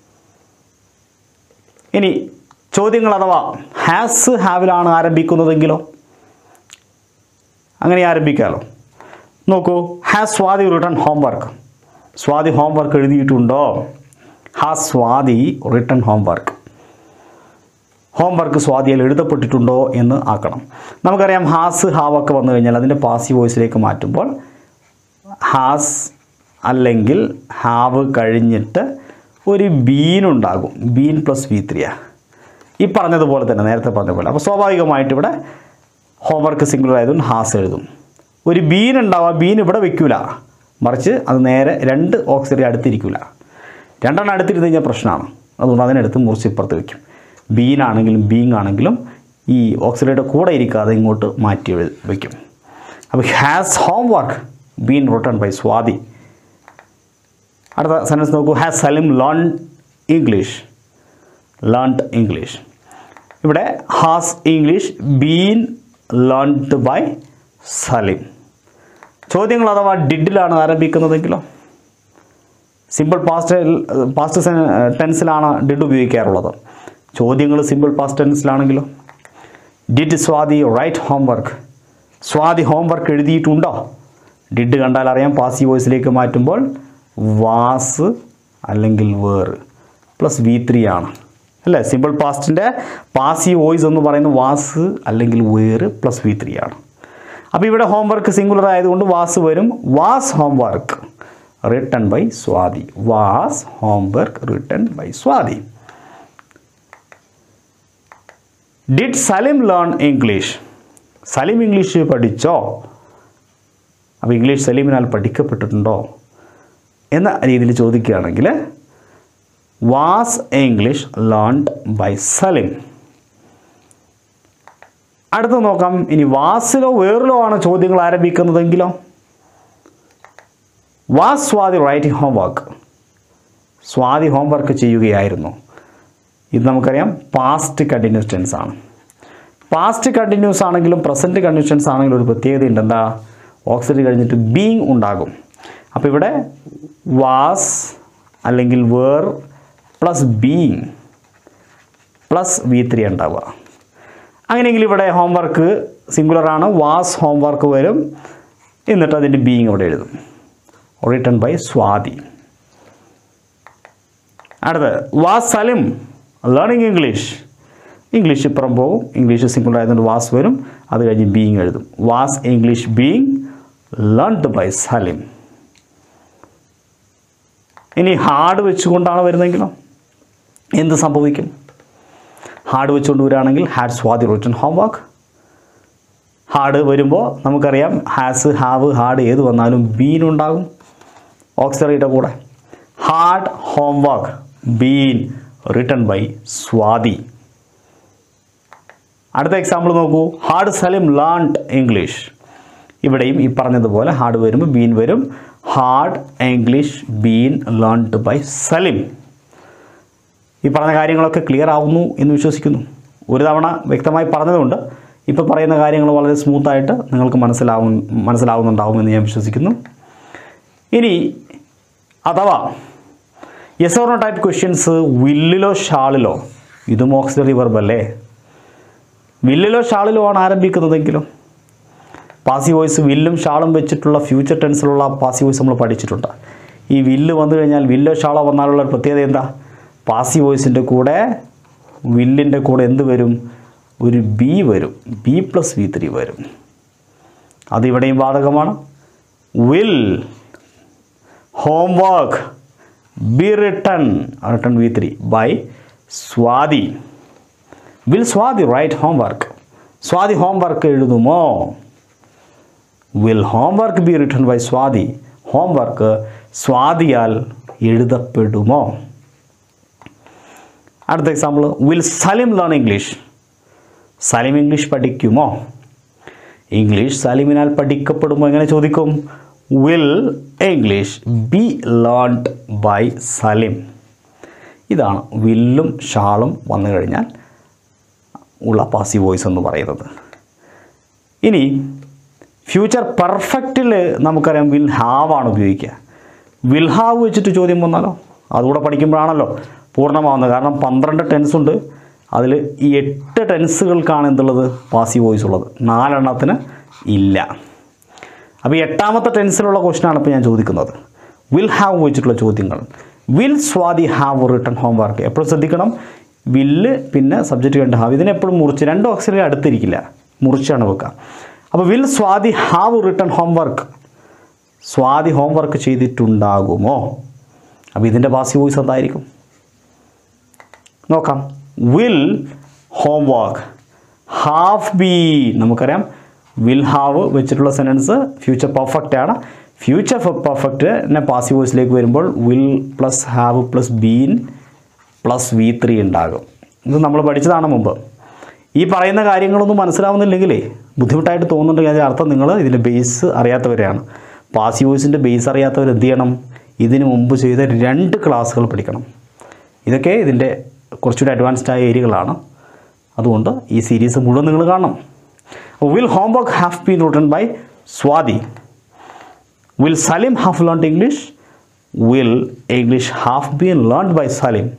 ഇനി ചോദ്യങ്ങൾ അഥവാ ഹാസ് ഹാവിലാണ് ആരംഭിക്കുന്നതെങ്കിലോ അങ്ങനെ ആരംഭിക്കാമല്ലോ നോക്കൂ has Swati written homework Swati homework എഴുതിയിട്ടുണ്ടോ has Swati written homework homework സ്വാതിയിൽ എഴുതപ്പെട്ടിട്ടുണ്ടോ എന്ന് ആക്കണം നമുക്കറിയാം ഹാസ് ഹാവൊക്കെ വന്നു കഴിഞ്ഞാൽ അതിൻ്റെ പാസീവ് വോയിസിലേക്ക് മാറ്റുമ്പോൾ ഹാസ് അല്ലെങ്കിൽ ഹാവ് കഴിഞ്ഞിട്ട് ഒരു ബീനുണ്ടാകും ബീൻ പ്ലസ് വി ത്രീയാ ഈ പറഞ്ഞതുപോലെ തന്നെ നേരത്തെ പറഞ്ഞ പോലെ അപ്പോൾ സ്വാഭാവികമായിട്ട് ഇവിടെ ഹോംവർക്ക് സിംഗിൾ ആയതുകൊണ്ട് ഹാസ് എഴുതും ഒരു ബീൻ ഉണ്ടാവുക ബീൻ ഇവിടെ വെക്കൂല മറിച്ച് അത് നേരെ രണ്ട് ഓക്സിലറി അടുത്തിരിക്കില്ല രണ്ടെണ്ണം അടുത്തിരുന്ന് കഴിഞ്ഞാൽ പ്രശ്നമാണ് അതുകൊണ്ട് അതിനെടുത്ത് മുറിച്ച് ഇപ്പുറത്ത് വെക്കും ബീനാണെങ്കിലും ബീങ് ആണെങ്കിലും ഈ ഓക്സിലറിയുടെ കൂടെ ഇരിക്കാതെ ഇങ്ങോട്ട് മാറ്റി എഴു- വെക്കും അപ്പോൾ has homework been written by Swati അടുത്ത സെൻറ്റൻസ് നോക്കൂ has Salim learn English learned English ഇവിടെ has English been learned by Salim ചോദ്യങ്ങൾ അഥവാ ഡിഡിലാണ് ആരംഭിക്കുന്നതെങ്കിലോ സിമ്പിൾ പാസ്റ്റ് പാസ്റ്റ് ടെൻസിലാണ് ഡിഡ് ഉപയോഗിക്കാറുള്ളത് ചോദ്യങ്ങൾ സിമ്പിൾ പാസ്റ്റ് ടെൻസിലാണെങ്കിലോ did Swati write homework Swati homework എഴുതിയിട്ടുണ്ടോ ഡിഡ് കണ്ടാൽ അറിയാം പാസീവ് വോയിസിലേക്ക് മാറ്റുമ്പോൾ വാസ് അല്ലെങ്കിൽ വേർ പ്ലസ് വി ത്രീ ആണ് അല്ലേ സിമ്പിൾ പാസ്റ്റിൻ്റെ പാസീവ് വോയിസ് എന്ന് പറയുന്നത് വാസ് അല്ലെങ്കിൽ വേർ പ്ലസ് വി ത്രീ ആണ് അപ്പോൾ ഇവിടെ ഹോംവർക്ക് സിംഗുലർ ആയതുകൊണ്ട് വാസ് വരും was homework written by Swati was homework written by Swati did Salim learn English Salim English പഠിച്ചോ അപ്പോൾ ഇംഗ്ലീഷ് സലീമിനാൽ പഠിക്കപ്പെട്ടിട്ടുണ്ടോ എന്ന രീതിയിൽ ചോദിക്കുകയാണെങ്കിൽ was English learned by Salim അടുത്ത് നോക്കാം ഇനി വാസിലോ വേറിലോ ആണ് ചോദ്യങ്ങൾ ആരംഭിക്കുന്നതെങ്കിലോ was Swati writing homework Swati homework ചെയ്യുകയായിരുന്നു ഇത് നമുക്കറിയാം പാസ്റ്റ് കണ്ടിന്യൂസ് ടെൻസ് ആണ് പാസ്റ്റ് കണ്ടിന്യൂസ് ആണെങ്കിലും പ്രസൻറ്റ് കണ്ടിന്യൂസ് ടെൻസ് ആണെങ്കിലും ഒരു പ്രത്യേകതയുണ്ട് എന്താ ഓക്സിഡി കഴിഞ്ഞിട്ട് ബീങ് ഉണ്ടാകും അപ്പോൾ ഇവിടെ വാസ് അല്ലെങ്കിൽ were plus being plus V three ഉണ്ടാവുക അങ്ങനെയെങ്കിൽ ഇവിടെ ഹോംവർക്ക് സിംഗുലറാണ് വാസ് ഹോംവർക്ക് വരും എന്നിട്ട് അതിൻ്റെ ബീങ് ഇവിടെ എഴുതും റിട്ടൺ ബൈ സ്വാതി അടുത്ത് was Salim learning English English ഇപ്പുറം പോകും ഇംഗ്ലീഷ് സിംഗുലർ ആയതുകൊണ്ട് വാസ് വരും അത് കഴിഞ്ഞ് ബീങ് എഴുതും was English being learned by Salim ഇനി ഹാർഡ് വെച്ചുകൊണ്ടാണ് വരുന്നതെങ്കിലോ എന്ത് സംഭവിക്കും ഹാർഡ് വെച്ചുകൊണ്ട് വരികയാണെങ്കിൽ had Swati written homework had വരുമ്പോൾ നമുക്കറിയാം ഹാസ് ഹാവ് ഹാർഡ് ഏത് വന്നാലും ബീൻ ഉണ്ടാകും ഓക്സിലറിയുടെ കൂടെ had homework been written by Swati അടുത്ത എക്സാമ്പിൾ നോക്കൂ ഹാർഡ് സലിം ലേൺഡ് ഇംഗ്ലീഷ് ഇവിടെയും ഈ പറഞ്ഞതുപോലെ ഹാർഡ് വരുമ്പോൾ ബീൻ വരും had English been learned by Salim ഈ പറഞ്ഞ കാര്യങ്ങളൊക്കെ ക്ലിയർ ആവുന്നു എന്ന് വിശ്വസിക്കുന്നു ഒരു തവണ വ്യക്തമായി പറഞ്ഞതുകൊണ്ട് ഇപ്പോൾ പറയുന്ന കാര്യങ്ങൾ വളരെ സ്മൂത്തായിട്ട് നിങ്ങൾക്ക് മനസ്സിലാവും മനസ്സിലാവുന്നുണ്ടാവുമെന്ന് ഞാൻ വിശ്വസിക്കുന്നു ഇനി അഥവാ yes or no type questions വില്ലിലോ ഷാളിലോ ഇതും ഓക്സിലറി വെർബ് അല്ലേ വില്ലിലോ ഷാളിലോ ആണ് ആരംഭിക്കുന്നതെങ്കിലും പാസി വോയിസ് വില്ലും ഷാളും വെച്ചിട്ടുള്ള ഫ്യൂച്ചർ ടെൻസിലുള്ള പാസി വോയിസ് നമ്മൾ പഠിച്ചിട്ടുണ്ട് ഈ വില്ല് വന്നു കഴിഞ്ഞാൽ വില്ലോ ഷാളോ വന്നാലുള്ള ഒരു പ്രത്യേകത എന്താ പാസി വോയിസിൻ്റെ കൂടെ വില്ലിൻ്റെ കൂടെ എന്ത് വരും ഒരു ബി വരും ബി പ്ലസ് വി ത്രീ വരും അതിവിടെയും ബാധകമാണ് will homework be written written V three by Swati will Swati write homework Swati homework എഴുതുമോ will homework be written by Swati homework സ്വാതിയാൽ എഴുതപ്പെടുമോ അടുത്ത example will Salim learn English Salim English പഠിക്കുമോ ഇംഗ്ലീഷ് സലിമിനാൽ പഠിക്കപ്പെടുമോ എങ്ങനെ ചോദിക്കും will English be learned by Salim ഇതാണ് വില്ലും ഷാളും വന്നു കഴിഞ്ഞാൽ ഉള്ള പാസീവ് വോയിസ് എന്ന് പറയുന്നത് ഇനി ഫ്യൂച്ചർ പെർഫെക്റ്റിൽ നമുക്കറിയാം വിൽ ഹാവ് ആണ് ഉപയോഗിക്കുക വിൽ ഹാവ് വെച്ചിട്ട് ചോദ്യം വന്നാലോ അതുകൂടെ പഠിക്കുമ്പോഴാണല്ലോ പൂർണ്ണമാവുന്നത് കാരണം പന്ത്രണ്ട് ടെൻസ് ഉണ്ട് അതിൽ ഈ എട്ട് ടെൻസുകൾക്കാണ് എന്തുള്ളത് പാസീവ് വോയിസ് ഉള്ളത് നാലെണ്ണത്തിന് ഇല്ല അപ്പോൾ ഈ എട്ടാമത്തെ ടെൻസിലുള്ള ക്വസ്റ്റനാണ് ഇപ്പോൾ ഞാൻ ചോദിക്കുന്നത് വിൽ ഹാവ് വെച്ചിട്ടുള്ള ചോദ്യങ്ങൾ will Swati have written homework എപ്പോഴും ശ്രദ്ധിക്കണം വില്ല് പിന്നെ സബ്ജക്റ്റ് കണ്ട് ഹാവ് ഇതിനെപ്പോഴും മുറിച്ച് രണ്ട് ഓക്സിലറി അടുത്തിരിക്കില്ല മുറിച്ചാണ് വെക്കുക അപ്പോൾ will Swati have written homework Swati homework ചെയ്തിട്ടുണ്ടാകുമോ അപ്പോൾ ഇതിൻ്റെ പാസീവ് വോയിസ് എന്തായിരിക്കും നോക്കാം വിൽ ഹോംവർക്ക് ഹാവ് ബി നമുക്കറിയാം വിൽ ഹാവ് വെച്ചിട്ടുള്ള സെൻറ്റൻസ് ഫ്യൂച്ചർ പെർഫെക്റ്റ് ആണ് ഫ്യൂച്ചർ പെർഫെക്റ്റ് പാസീവ് വോയിസിലേക്ക് വരുമ്പോൾ will plus have plus been plus V three ഉണ്ടാകും ഇത് നമ്മൾ പഠിച്ചതാണ് മുമ്പ് ഈ പറയുന്ന കാര്യങ്ങളൊന്നും മനസ്സിലാവുന്നില്ലെങ്കിലേ ബുദ്ധിമുട്ടായിട്ട് തോന്നുന്നുണ്ടെങ്കിൽ അതിൻ്റെ അർത്ഥം നിങ്ങൾ ഇതിൻ്റെ ബേസ് അറിയാത്തവരെയാണ് പാസീവ് വോയിസിൻ്റെ ബേസ് അറിയാത്തവർ എന്ത് ചെയ്യണം ഇതിന് മുമ്പ് ചെയ്ത രണ്ട് ക്ലാസ്സുകൾ പഠിക്കണം ഇതൊക്കെ ഇതിൻ്റെ കുറച്ചുകൂടി അഡ്വാൻസ്ഡ് ആയ ഏരിയകളാണ് അതുകൊണ്ട് ഈ സീരീസ് മുഴുവൻ നിങ്ങൾ കാണണം will homework have been written by Swati will Salim have learn English will English have been learn by Salim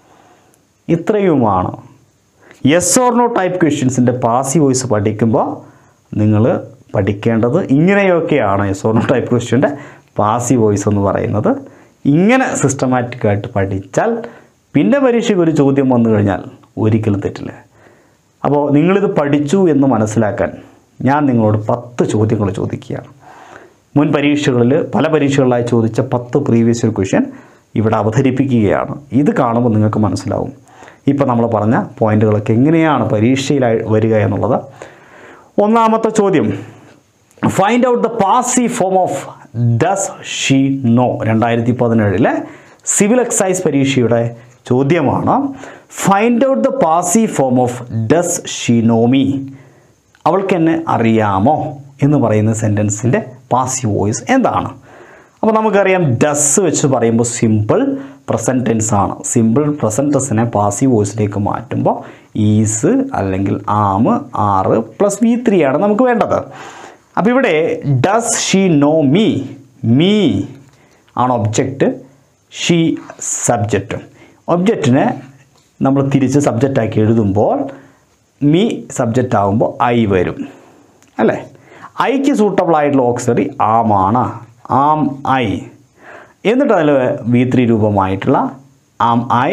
ഇത്രയുമാണ് യെസ് ഓർ നോ ടൈപ്പ് ക്വസ്റ്റ്യൻസിൻ്റെ പാസീവ് വോയിസ് പഠിക്കുമ്പോൾ നിങ്ങൾ പഠിക്കേണ്ടത് ഇങ്ങനെയൊക്കെയാണ് യെസ് ഓർ നോ ടൈപ്പ് ക്വസ്റ്റ്യൻ്റെ പാസീവ് വോയിസ് എന്ന് പറയുന്നത് ഇങ്ങനെ സിസ്റ്റമാറ്റിക്കായിട്ട് പഠിച്ചാൽ പിന്നെ പരീക്ഷയ്ക്ക് ഒരു ചോദ്യം വന്നു കഴിഞ്ഞാൽ ഒരിക്കലും തെറ്റില്ല അപ്പോൾ നിങ്ങളിത് പഠിച്ചു എന്ന് മനസ്സിലാക്കാൻ ഞാൻ നിങ്ങളോട് പത്ത് ചോദ്യങ്ങൾ ചോദിക്കുകയാണ് മുൻ പരീക്ഷകളിൽ പല പരീക്ഷകളിലായി ചോദിച്ച പത്ത് പ്രീവിയസ് ഇയർ ക്വസ്റ്റ്യൻ ഇവിടെ അവതരിപ്പിക്കുകയാണ് ഇത് കാണുമ്പോൾ നിങ്ങൾക്ക് മനസ്സിലാവും ഇപ്പോൾ നമ്മൾ പറഞ്ഞ പോയിന്റുകളൊക്കെ എങ്ങനെയാണ് പരീക്ഷയിലായി വരിക എന്നുള്ളത് ഒന്നാമത്തെ ചോദ്യം find out the passive form of does she know രണ്ടായിരത്തി പതിനേഴിലെ സിവിൽ എക്സൈസ് പരീക്ഷയുടെ ചോദ്യമാണ് find out the passive form of does she know me അവൾക്ക് എന്നെ അറിയാമോ എന്ന് പറയുന്ന സെൻറ്റൻസിൻ്റെ പാസീവ് വോയിസ് എന്താണ് അപ്പോൾ നമുക്കറിയാം ഡസ് വെച്ച് പറയുമ്പോൾ സിമ്പിൾ പ്രസൻറ്റ് ടെൻസ് ആണ് സിമ്പിൾ പ്രസൻറ്റ് ടെൻസിനെ പാസീവ് വോയിസിലേക്ക് മാറ്റുമ്പോൾ ഈസ് അല്ലെങ്കിൽ ആം ആറ് പ്ലസ് വി ത്രീ ആണ് നമുക്ക് വേണ്ടത് അപ്പോൾ ഇവിടെ does she know me me ആണ് ഒബ്ജക്റ്റ് ഷീ സബ്ജക്റ്റ് ഒബ്ജക്റ്റിനെ നമ്മൾ തിരിച്ച് സബ്ജക്റ്റാക്കി എഴുതുമ്പോൾ മീ സബ്ജക്റ്റ് ആകുമ്പോൾ ഐ വരും അല്ലേ ഐക്ക് സൂട്ടബിൾ ആയിട്ടുള്ള ഓക്സിലറി ആമാണ് ആം ഐ എന്നിട്ട് അതിൽ വി ത്രീ രൂപമായിട്ടുള്ള ആം ഐ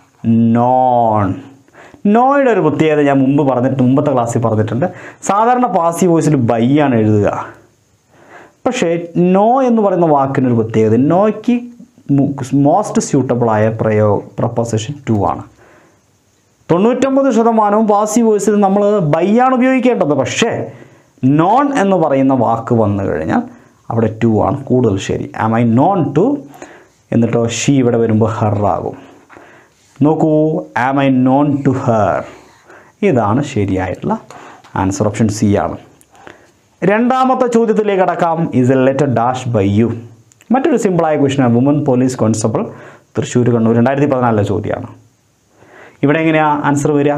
നോൺ നോയുടെ ഒരു പ്രത്യേകത ഞാൻ മുമ്പ് പറഞ്ഞിട്ട് മുമ്പത്തെ ക്ലാസ്സിൽ പറഞ്ഞിട്ടുണ്ട് സാധാരണ പാസീവ് വോയിസിൽ ബൈ ആണ് എഴുതുക പക്ഷേ നോ എന്ന് പറയുന്ന വാക്കിനൊരു പ്രത്യേകത നോയ്ക്ക് മോസ്റ്റ് സ്യൂട്ടബിളായ പ്രയോ പ്രപ്പോസിഷൻ ടു ആണ് തൊണ്ണൂറ്റൊമ്പത് ശതമാനവും പാസീവ് വോയിസിൽ നമ്മൾ ബൈ ആണ് ഉപയോഗിക്കേണ്ടത് പക്ഷേ നോൺ എന്ന് പറയുന്ന വാക്ക് വന്നു കഴിഞ്ഞാൽ അവിടെ ടു ആണ് കൂടുതൽ ശരി ആം ഐ നോൺ ടു എന്നിട്ടോ ഷീ ഇവിടെ വരുമ്പോൾ ഹെർ ആകും നോക്കൂ am I known to her ഇതാണ് ശരിയായിട്ടുള്ള ആൻസർ ഓപ്ഷൻ സി ആണ് രണ്ടാമത്തെ ചോദ്യത്തിലേക്ക് അടക്കാം is a letter dash by you മറ്റൊരു സിമ്പിളായ ക്വസ്റ്റനാണ് woman police constable Thrissur Kannur രണ്ടായിരത്തി പതിനാലിലെ ചോദ്യമാണ് ഇവിടെ എങ്ങനെയാണ് ആൻസർ വരിക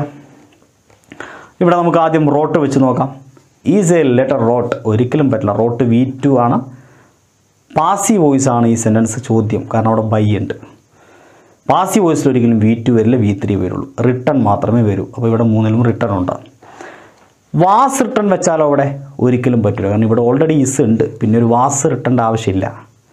ഇവിടെ നമുക്ക് ആദ്യം റോട്ട് വെച്ച് നോക്കാം ഈസ് എ ലെറ്റർ റോട്ട് ഒരിക്കലും പറ്റില്ല റോട്ട് വി ടു ആണ് പാസീവ് വോയിസ് ആണ് ഈ സെൻറ്റൻസ് ചോദ്യം കാരണം അവിടെ ബൈ ഉണ്ട് പാസീവ് വോയിസിൽ ഒരിക്കലും വി ടു വരില്ല വി ത്രീ വരുള്ളൂ റിട്ടേൺ മാത്രമേ വരൂ അപ്പോൾ ഇവിടെ മൂന്നിലും റിട്ടേൺ ഉണ്ട് വാസ് റിട്ടേൺ വെച്ചാലോ അവിടെ ഒരിക്കലും പറ്റില്ല കാരണം ഇവിടെ ഓൾറെഡി ഇസ് ഉണ്ട് പിന്നെ ഒരു വാസ് റിട്ടേണ്ട ആവശ്യമില്ല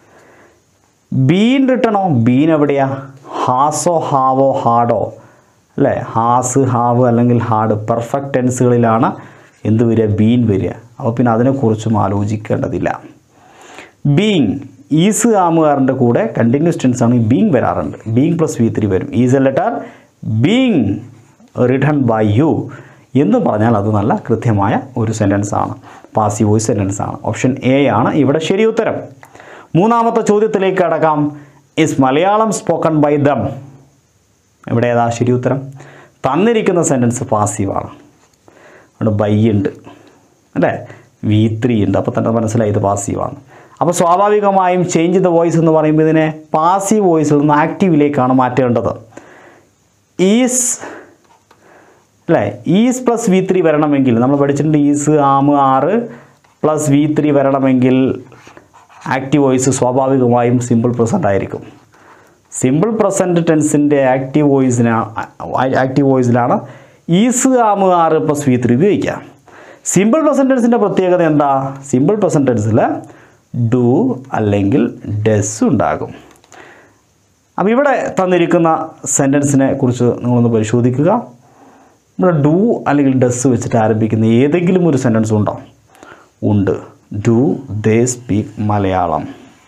ബീൻ റിട്ടണോ ബീൻ എവിടെയാ ഹാസോ ഹാവോ ഹാഡോ അല്ലേ ഹാസ് ഹാവ് അല്ലെങ്കിൽ ഹാഡ് പെർഫെക്റ്റ് ടെൻസുകളിലാണ് എന്ത് വരിക ബീൻ വരിക അപ്പോൾ പിന്നെ അതിനെക്കുറിച്ചും ആലോചിക്കേണ്ടതില്ല ബീങ് ഈസ് ആമുകാരൻ്റെ കൂടെ കണ്ടിന്യൂസ് ടെൻസ് ആണ് ബീങ് വരാറുണ്ട് ബീങ് പ്ലസ് വി ത്രീ വരും is a letter being written by you എന്ന് പറഞ്ഞാൽ അത് നല്ല കൃത്യമായ ഒരു സെൻറ്റൻസ് ആണ് പാസീവ് വോയിസ് സെൻറ്റൻസ് ആണ് ഓപ്ഷൻ എ ആണ് ഇവിടെ ശരി ഉത്തരം മൂന്നാമത്തെ ചോദ്യത്തിലേക്ക് അടക്കാം is Malayalam spoken by them ഇവിടെ ഏതാ ശരി ഉത്തരം തന്നിരിക്കുന്ന സെൻറ്റൻസ് പാസീവാണ് അവിടെ ബൈ ഉണ്ട് അല്ലേ വി ത്രീ ഉണ്ട് അപ്പോൾ തന്നെ മനസ്സിലായി ഇത് പാസീവാണ് അപ്പോൾ സ്വാഭാവികമായും ചേഞ്ച് ദ വോയിസ് എന്ന് പറയുമ്പോൾ ഇതിനെ പാസീവ് വോയിസിൽ നിന്ന് ആക്റ്റീവിലേക്കാണ് മാറ്റേണ്ടത് ഈസ് അല്ലേ ഈസ് പ്ലസ് വി ത്രീ വരണമെങ്കിൽ നമ്മൾ പഠിച്ചിട്ടുണ്ട് is am are plus V three വരണമെങ്കിൽ ആക്റ്റീവ് വോയിസ് സ്വാഭാവികമായും സിമ്പിൾ പ്രസൻ്റ് ആയിരിക്കും സിമ്പിൾ പ്രസൻറ്റ് ടെൻസിൻ്റെ ആക്റ്റീവ് വോയിസിന് ആക്റ്റീവ് വോയിസിലാണ് is am are plus V three ഉപയോഗിക്കുക സിമ്പിൾ പ്രസൻറ്റ് ടെൻസിൻ്റെ പ്രത്യേകത എന്താ സിമ്പിൾ പ്രസൻറ്റ് ടെൻസിൽ ഡു അല്ലെങ്കിൽ ഡെസ് ഉണ്ടാകും അപ്പോൾ ഇവിടെ തന്നിരിക്കുന്ന സെൻറ്റൻസിനെ കുറിച്ച് നിങ്ങളൊന്ന് പരിശോധിക്കുക ഇവിടെ ഡു അല്ലെങ്കിൽ ഡസ് വെച്ചിട്ട് ആരംഭിക്കുന്ന ഏതെങ്കിലും ഒരു സെൻറ്റൻസ് ഉണ്ടോ ഉണ്ട് do they speak Malayalam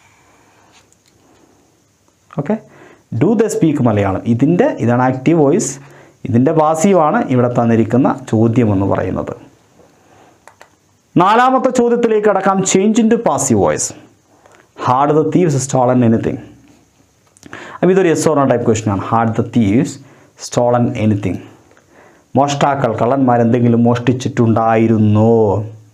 okay do the speak Malayalam ഇതിൻ്റെ ഇതാണ് ആക്റ്റീവ് വോയിസ് ഇതിൻ്റെ പാസീവാണ് ഇവിടെ തന്നിരിക്കുന്ന ചോദ്യം എന്ന് പറയുന്നത് നാലാമത്തെ ചോദ്യത്തിലേക്ക് അടക്കാം change into passive voice had the thieves stolen anything അപ്പോൾ ഇതൊരു എസ് ഓർണ ടൈപ്പ് ക്വസ്റ്റൻ ആണ് had the thieves stolen anything മോഷ്ടാക്കൾ കള്ളന്മാർ എന്തെങ്കിലും മോഷ്ടിച്ചിട്ടുണ്ടായിരുന്നോ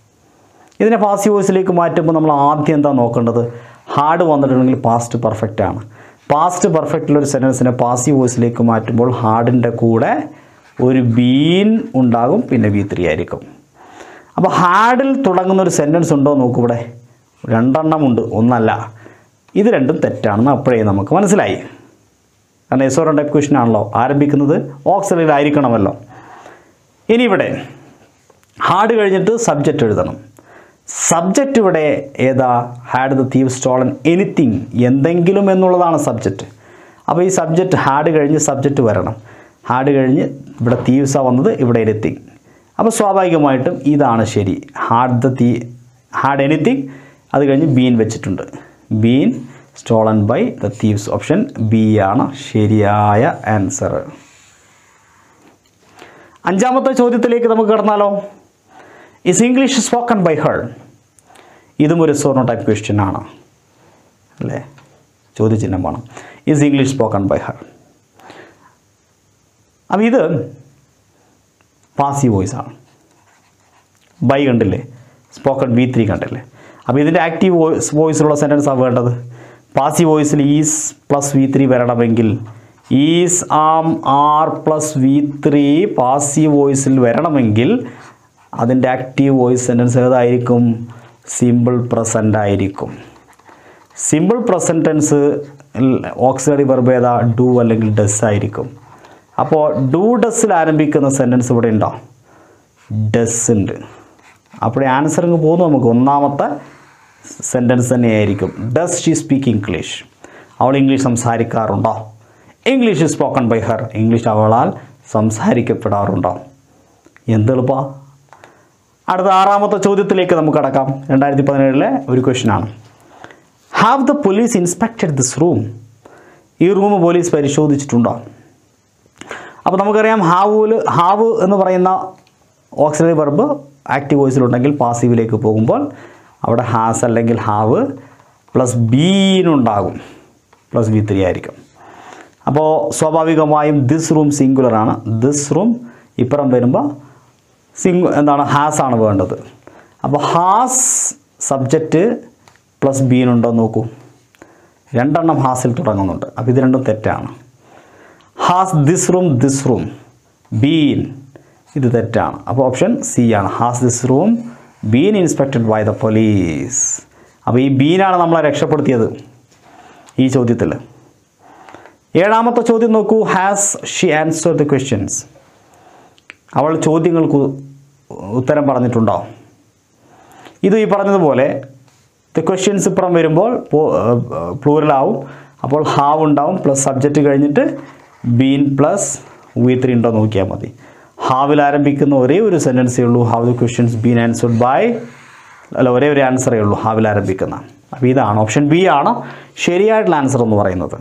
ഇതിനെ പാസീവ് വോയിസിലേക്ക് മാറ്റുമ്പോൾ നമ്മൾ ആദ്യം എന്താ നോക്കേണ്ടത് ഹാർഡ് വന്നിട്ടുണ്ടെങ്കിൽ പാസ്റ്റ് പെർഫെക്റ്റ് ആണ് പാസ്റ്റ് പെർഫെക്റ്റിലൊരു സെൻറ്റൻസിനെ പാസീവ് വോയിസിലേക്ക് മാറ്റുമ്പോൾ ഹാർഡിൻ്റെ കൂടെ ഒരു ബീൻ ഉണ്ടാകും പിന്നെ വി ത്രീ ആയിരിക്കും അപ്പോൾ ഹാർഡിൽ തുടങ്ങുന്ന ഒരു സെൻറ്റൻസ് ഉണ്ടോ നോക്കൂ ഇവിടെ രണ്ടെണ്ണമുണ്ട് ഒന്നല്ല ഇത് രണ്ടും തെറ്റാണെന്ന് അപ്പോഴേ നമുക്ക് മനസ്സിലായി കാരണം എസ് ഓർ ടൈപ്പ് ക്വസ്റ്റൻ ആണല്ലോ ആരംഭിക്കുന്നത് ഓക്സിലറിയിലായിരിക്കണമല്ലോ ഇനി ഇവിടെ ഹാർഡ് കഴിഞ്ഞിട്ട് സബ്ജക്റ്റ് എഴുതണം സബ്ജക്റ്റ് ഇവിടെ ഏതാ had the thief stolen anything എന്തെങ്കിലും എന്നുള്ളതാണ് സബ്ജക്റ്റ് അപ്പോൾ ഈ സബ്ജക്റ്റ് ഹാർഡ് കഴിഞ്ഞ് സബ്ജക്റ്റ് വരണം ഹാർഡ് കഴിഞ്ഞ് ഇവിടെ തീവ്സ വന്നത് ഇവിടെ എനിത്തിങ് അപ്പോൾ സ്വാഭാവികമായിട്ടും ഇതാണ് ശരി hard the thee hard anything അത് കഴിഞ്ഞ് ബീൻ വെച്ചിട്ടുണ്ട് been stolen by the thieves option B ആണ് ശരിയായ ആൻസർ അഞ്ചാമത്തെ ചോദ്യത്തിലേക്ക് നമുക്ക് കടന്നാലോ is English spoken by her ഇതും ഒരു സോർണോ ടൈപ്പ് ക്വസ്റ്റ്യൻ ആണ് അല്ലേ ചോദ്യചിഹ്നം വേണം is English spoken by her അപ്പം ഇത് പാസീവ് വോയിസ് ആണ് ബൈ കണ്ടില്ലേ സ്പോക്കൺ വി ത്രീ കണ്ടില്ലേ അപ്പോൾ ഇതിൻ്റെ ആക്റ്റീവ് വോയിസ് വോയിസിലുള്ള സെൻറ്റൻസാണ് വേണ്ടത് പാസീവ് വോയിസിൽ ഈസ് പ്ലസ് വി ത്രീ വരണമെങ്കിൽ is am are plus V three passive വോയിസിൽ വരണമെങ്കിൽ അതിൻ്റെ ആക്റ്റീവ് വോയിസ് സെൻറ്റൻസ് ഏതായിരിക്കും സിമ്പിൾ പ്രസൻ്റ് ആയിരിക്കും simple present tense auxiliary verb ഏതാ ഡു അല്ലെങ്കിൽ ഡസ് ആയിരിക്കും അപ്പോൾ ഡു ഡസ്സിൽ ആരംഭിക്കുന്ന സെൻറ്റൻസ് ഇവിടെ ഉണ്ടോ ഡസ് ഉണ്ട് അപ്പോൾ ആൻസർ ഇങ്ങ് പോകുന്നു നമുക്ക് ഒന്നാമത്തെ സെൻറ്റൻസ് തന്നെയായിരിക്കും ഡസ് ഷീ സ്പീക്ക് ഇംഗ്ലീഷ് അവൾ ഇംഗ്ലീഷ് സംസാരിക്കാറുണ്ടോ English spoken by her English അവളാൽ സംസാരിക്കപ്പെടാറുണ്ടോ എന്തെളുപ്പാ അടുത്ത ആറാമത്തെ ചോദ്യത്തിലേക്ക് നമുക്ക് കടക്കാം രണ്ടായിരത്തി പതിനേഴിലെ ഒരു ക്വസ്റ്റ്യനാണ് have the police inspected this room ഈ റൂം പോലീസ് പരിശോധിച്ചിട്ടുണ്ടോ അപ്പോൾ നമുക്കറിയാം ഹാവുൽ ഹാവ് എന്ന് പറയുന്ന ഓക്സിലറി വെർബ് ആക്റ്റീവ് വോയിസിലുണ്ടെങ്കിൽ പാസീവിലേക്ക് പോകുമ്പോൾ അവിടെ ഹാസ് അല്ലെങ്കിൽ ഹാവ് പ്ലസ് ബീനുണ്ടാകും പ്ലസ് ബി ത്രീ ആയിരിക്കും അപ്പോൾ സ്വാഭാവികമായും ദിസ് റൂം സിംഗുലർ ആണ് ദിസ് റൂം ഇപ്പുറം വരുമ്പോൾ സിംഗ് എന്താണ് ഹാസ് ആണ് വേണ്ടത് അപ്പോൾ ഹാസ് സബ്ജക്റ്റ് പ്ലസ് ബീനുണ്ടോ നോക്കൂ രണ്ടെണ്ണം ഹാസിൽ തുടങ്ങുന്നുണ്ട് അപ്പോൾ ഇത് രണ്ടും തെറ്റാണ് has this room this room been ഇത് തെറ്റാണ് അപ്പോൾ ഓപ്ഷൻ സി ആണ് has this room been inspected by the police അപ്പോൾ ഈ ബീനാണ് നമ്മളെ രക്ഷപ്പെടുത്തിയത് ഈ ചോദ്യത്തിൽ ഏഴാമത്തെ ചോദ്യം നോക്കൂ has she answer the questions അവൾ ചോദ്യങ്ങൾക്ക് ഉത്തരം പറഞ്ഞിട്ടുണ്ടോ ഇത് ഈ പറഞ്ഞതുപോലെ ദ ക്വസ്റ്റ്യൻസ് ഇപ്പുറം വരുമ്പോൾ പ്ലൂറലാവും അപ്പോൾ ഹാവ് ഉണ്ടാവും പ്ലസ് സബ്ജക്റ്റ് കഴിഞ്ഞിട്ട് ബീൻ പ്ലസ് വി ത്രീ ഉണ്ടോ നോക്കിയാൽ മതി ഹാവിൽ ആരംഭിക്കുന്ന ഒരേ ഒരു സെൻറ്റൻസേ ഉള്ളൂ have the questions been answered by അല്ല ഒരേ ഒരു ആൻസറേ ഉള്ളൂ ഹാവിൽ ആരംഭിക്കുന്ന അപ്പോൾ ഇതാണ് ഓപ്ഷൻ ബി ആണ് ശരിയായിട്ടുള്ള ആൻസർ എന്ന് പറയുന്നത്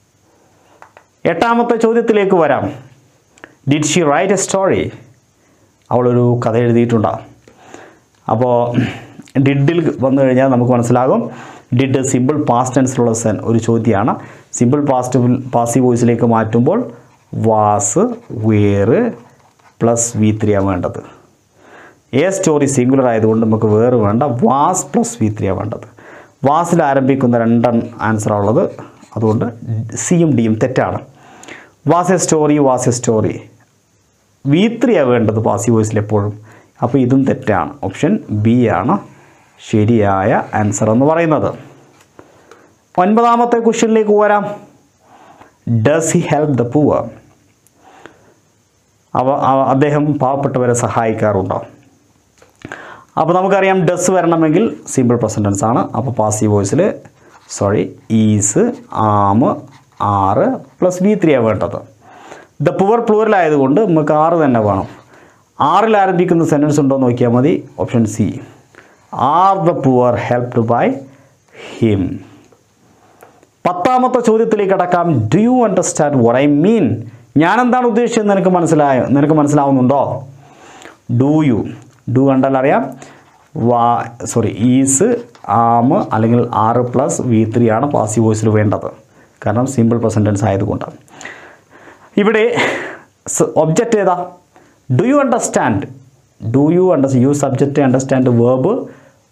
എട്ടാമത്തെ ചോദ്യത്തിലേക്ക് വരാം did she write a story അവളൊരു കഥ എഴുതിയിട്ടുണ്ടോ അപ്പോൾ ഡിഡിൽ വന്നു കഴിഞ്ഞാൽ നമുക്ക് മനസ്സിലാകും ഡിഡ് സിമ്പിൾ പാസ്റ്റ് ടെൻസിലുള്ള സെൻ ഒരു ചോദ്യമാണ് സിമ്പിൾ പാസ്റ്റ് പാസീവ് വോയിസിലേക്ക് മാറ്റുമ്പോൾ was were plus V three ആണ് വേണ്ടത് എ സ്റ്റോറി സിംഗുലർ ആയതുകൊണ്ട് നമുക്ക് വേറെ വേണ്ട വാസ് പ്ലസ് വി ത്രീ ആണ് വേണ്ടത് വാസിൽ ആരംഭിക്കുന്ന രണ്ടെണ്ണം ആൻസറാണ് ഉള്ളത് അതുകൊണ്ട് സിയും ഡിയും തെറ്റാണ് was a story was a story V three ആണ് വേണ്ടത് പാസീവ് വോയിസിൽ എപ്പോഴും അപ്പോൾ ഇതും തെറ്റാണ് ഓപ്ഷൻ ബി ആണ് ശരിയായ ആൻസർ എന്ന് പറയുന്നത് ഒൻപതാമത്തെ ക്വസ്റ്റ്യനിലേക്ക് വരാം does he help the poor അവ അവ- അദ്ദേഹം പാവപ്പെട്ടവരെ സഹായിക്കാറുണ്ടോ അപ്പോൾ നമുക്കറിയാം ഡസ് വരണമെങ്കിൽ സിമ്പിൾ പ്രസൻറ്റൻസ് ആണ് അപ്പോൾ പാസീവ് വോയിസിൽ sorry is am are plus V three ആണ് വേണ്ടത് ദ പുവർ പ്ലൂറൽ ആയതുകൊണ്ട് നമുക്ക് ആറ് തന്നെ വേണം ആറിൽ ആരംഭിക്കുന്ന സെൻറ്റൻസ് ഉണ്ടോ എന്ന് നോക്കിയാൽ മതി option C are the poor helped by him പത്താമത്തെ ചോദ്യത്തിലേക്ക് കടക്കാം do you understand what I mean ഞാൻ എന്താണ് ഉദ്ദേശിച്ചത് നിനക്ക് മനസ്സിലായോ നിനക്ക് മനസ്സിലാവുന്നുണ്ടോ ഡു യു ഡു കണ്ടാൽ അറിയാം വാ സോറി ഈസ് ആം അല്ലെങ്കിൽ ആറ് പ്ലസ് വി ത്രീ ആണ് പാസീവ് വോയിസിൽ വേണ്ടത് കാരണം സിമ്പിൾ പ്രസൻറ്റൻസ് ആയതുകൊണ്ട് ഇവിടെ ഒബ്ജക്റ്റ് ഏതാ do you understand do you understand you subject understand verb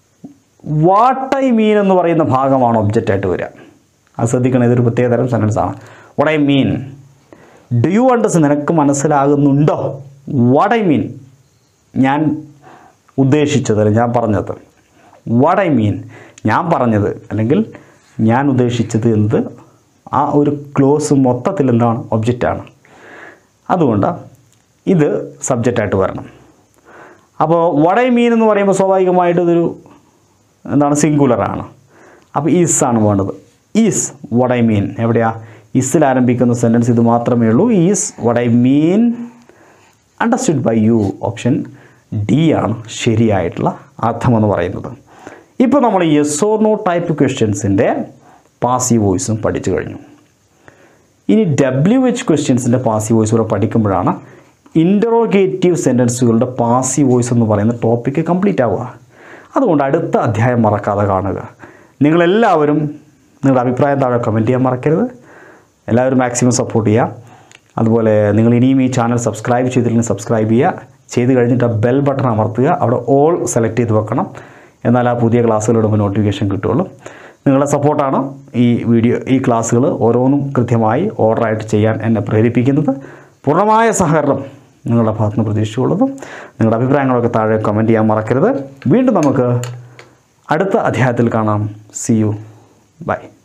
what I mean എന്ന് പറയുന്ന ഭാഗമാണ് ഒബ്ജക്റ്റായിട്ട് വരിക അത് ശ്രദ്ധിക്കണം ഇതൊരു പ്രത്യേക തരം സെൻറ്റൻസ് ആണ് what I mean do you അണ്ടർസ് നിനക്ക് മനസ്സിലാകുന്നുണ്ടോ വാട്ട് ഐ മീൻ ഞാൻ ഉദ്ദേശിച്ചത് അല്ലെങ്കിൽ ഞാൻ പറഞ്ഞത് വാട്ട് ഐ മീൻ ഞാൻ പറഞ്ഞത് അല്ലെങ്കിൽ ഞാൻ ഉദ്ദേശിച്ചത് എന്നത് ആ ഒരു ക്ലോസ് മൊത്തത്തിൽ എന്താണ് ഒബ്ജക്റ്റാണ് അതുകൊണ്ട് ഇത് സബ്ജക്റ്റായിട്ട് വരണം അപ്പോൾ വട മീൻ എന്ന് പറയുമ്പോൾ സ്വാഭാവികമായിട്ട് ഇതൊരു എന്താണ് സിംഗുലറാണ് അപ്പോൾ ഈസ് ആണ് വേണ്ടത് ഈസ് വട മീൻ എവിടെയാ ഇസിൽ ആരംഭിക്കുന്ന സെൻറ്റൻസ് ഇത് മാത്രമേ ഉള്ളൂ is what mean understood by you option D ആണ് ശരിയായിട്ടുള്ള അർത്ഥമെന്ന് പറയുന്നത് ഇപ്പോൾ നമ്മൾ യെസ് ഓർ നോ ടൈപ്പ് ക്വസ്റ്റ്യൻസിൻ്റെ പാസീവ് വോയിസും പഠിച്ചു കഴിഞ്ഞു ഇനി ഡബ്ല്യു എച്ച് ക്വസ്റ്റ്യൻസിൻ്റെ പാസീവ് വോയിസ് കൂടെ പഠിക്കുമ്പോഴാണ് ഇൻ്ററോഗേറ്റീവ് സെൻറ്റൻസുകളുടെ പാസീവ് വോയിസ് എന്ന് പറയുന്ന ടോപ്പിക്ക് കംപ്ലീറ്റ് ആവുക അതുകൊണ്ട് അടുത്ത അധ്യായം മറക്കാതെ കാണുക നിങ്ങളെല്ലാവരും നിങ്ങളുടെ അഭിപ്രായം താഴെ കമൻറ്റ് ചെയ്യാൻ മറക്കരുത് എല്ലാവരും മാക്സിമം സപ്പോർട്ട് ചെയ്യുക അതുപോലെ നിങ്ങൾ ഇനിയും ഈ ചാനൽ സബ്സ്ക്രൈബ് ചെയ്തില്ലെങ്കിൽ സബ്സ്ക്രൈബ് ചെയ്യുക ചെയ്ത് കഴിഞ്ഞിട്ട് ആ ബെൽ ബട്ടൺ അമർത്തുക അവിടെ ഓൾ സെലക്ട് ചെയ്ത് വെക്കണം എന്നാൽ ആ പുതിയ ക്ലാസ്സുകൾ ഇടുമ്പോൾ നോട്ടിഫിക്കേഷൻ കിട്ടുള്ളൂ നിങ്ങളുടെ സപ്പോർട്ടാണ് ഈ വീഡിയോ ഈ ക്ലാസ്സുകൾ ഓരോന്നും കൃത്യമായി ഓർഡറായിട്ട് ചെയ്യാൻ എന്നെ പ്രേരിപ്പിക്കുന്നത് പൂർണ്ണമായ സഹകരണം നിങ്ങളുടെ ഭാഗത്ത് നിന്ന് പ്രതീക്ഷിച്ചുകൊള്ളുന്നു നിങ്ങളുടെ അഭിപ്രായങ്ങളൊക്കെ താഴെ കമൻറ്റ് ചെയ്യാൻ മറക്കരുത് വീണ്ടും നമുക്ക് അടുത്ത അധ്യായത്തിൽ കാണാം സി യു ബൈ